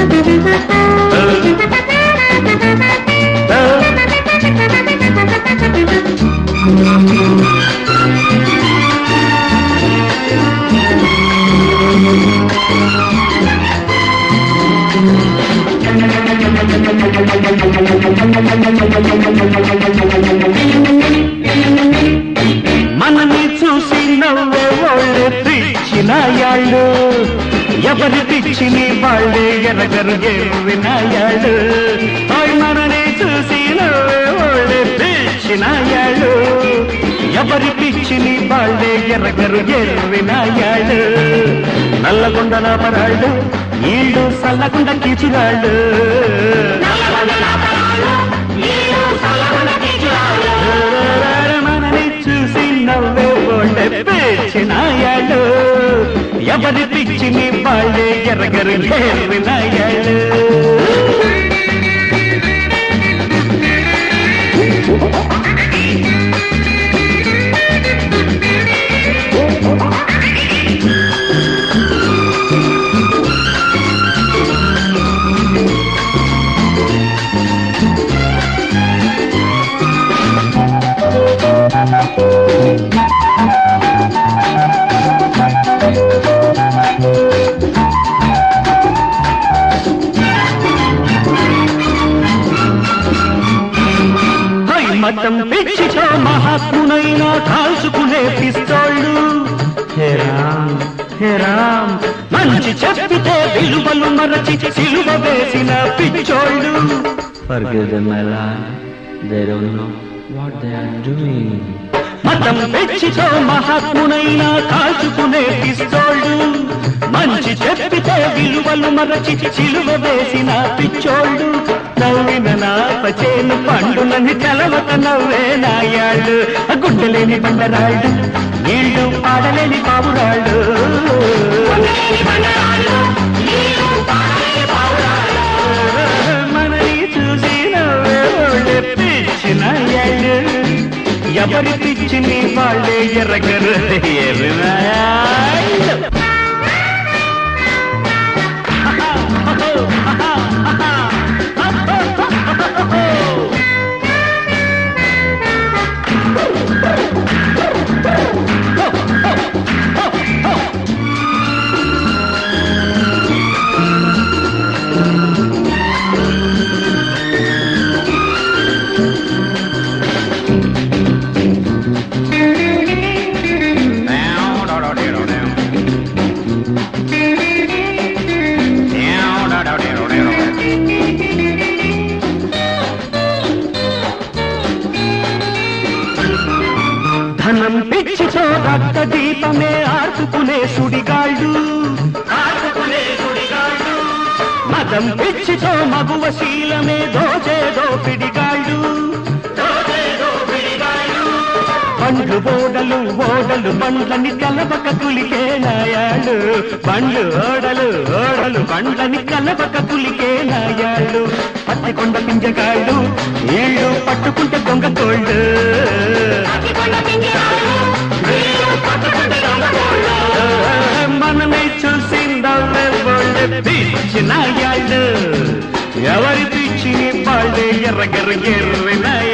మనని చూసి నవ్వే వాళ్ళే పిచ్చినాయాళ్ళు ఎవరి పిచ్చిని వాళ్ళే ఎరగరు ఎర్రినాయాళ్ళు ఓయ్ మనని చూసి నవ్వే వాళ్ళే పిచ్చినాయాళ్ళు ఎవరి పిచ్చిని వాళ్ళే ఎరగరు ఎర్రినాయాళ్ళు నల్లగొండ పరాళ్ళు ఈళ్ళు సల్లగుండ కీచురాళ్ళు మనని చూసి నవ్వే వాళ్ళే పిచ్చినాయాళ్ళు ఎవరి పిచ్చిని వాళ్ళే ఎరగరు ఎర్రినాయాళ్ళు హై మతం పిచ్చితో మహాత్మునైనా కాల్చుకునే పిస్తోళ్ళు హే రామ్ హే రామ్ మంచి చెప్పితే విలువలు మరచి సిలువ వేసిన పిచ్చోళ్ళు Forgive them, my lord. They don't know what they are doing. మతం పిచ్చితో మహాత్మునైనా కాల్చుకునే పిస్తోళ్ళు మంచి చెప్పితే విలువలు మరచి సిలువ వేసిన పిచ్చోళ్ళు నవ్విన నాపచేను పండునని తెలవక నవ్వే నాయాళ్ళు ఆ గుడ్డలేని బండరాళ్ళు నీళ్లు పాడలేని పావురాళ్ళు మనని చూసి నవ్వే వాళ్ళే పిచ్చినాయాళ్ళు ఎవరి పిచ్చిని వాళ్ళే ఎరగరు ఎర్రనాయాళ్ళు ధనం పిచ్చితో రక్త దీపమే ఆర్పుకునే సుడిగాళ్ళు మతం పిచ్చితో మగువ శీలమే దోచే దోపిడిగాళ్ళు పండ్లు ఓడలు ఓడలు బండ్లని కలపక కులికే నాయాళ్ళు బండ్లు ఓడలు ఓడలు బండ్లని కలపక కులికే నాయాళ్ళు పత్తి కొండ పింజగాళ్ళు ఏళ్ళు పట్టుకుంటే దొంగ తోళ్ళు మనమే చూసి నవ్వే వాళ్ళే పిచ్చి నాయాళ్ళు ఎవరి పిచ్చిని వాళ్ళే ఎర్రగర్ర ఎర్రి నాయాళ్ళు